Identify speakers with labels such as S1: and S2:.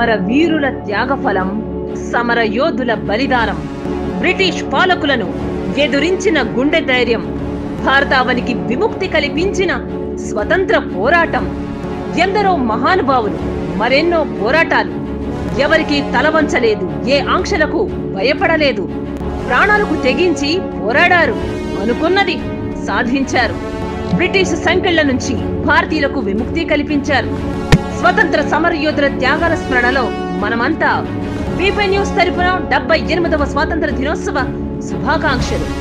S1: అమర వీరుల త్యాగఫలం సమర యోధుల బలిదానం బ్రిటిష్ పాలకులను ఎదురించిన గుండె ధైర్యం భారతావనికి విముక్తి కల్పించిన స్వతంత్ర పోరాటం ఎందరో మహానుభావులు మరెన్నో పోరాటాలు ఎవరికి తలవంచలేదు ఏ ఆంక్షలకు భయపడలేదు ప్రాణాలకు తెగించి పోరాడారు అనుకున్నది సాధించారు బ్రిటిష్ సంకెళ్ల నుంచి భారతీయులకు విముక్తి కల్పించారు స్వతంత్ర సమర యోధుల త్యాగాల స్మరణలో మనమంతా బీపీ న్యూస్ తరపున డెబ్బై ఎనిమిదవ స్వాతంత్ర దినోత్సవ శుభాకాంక్షలు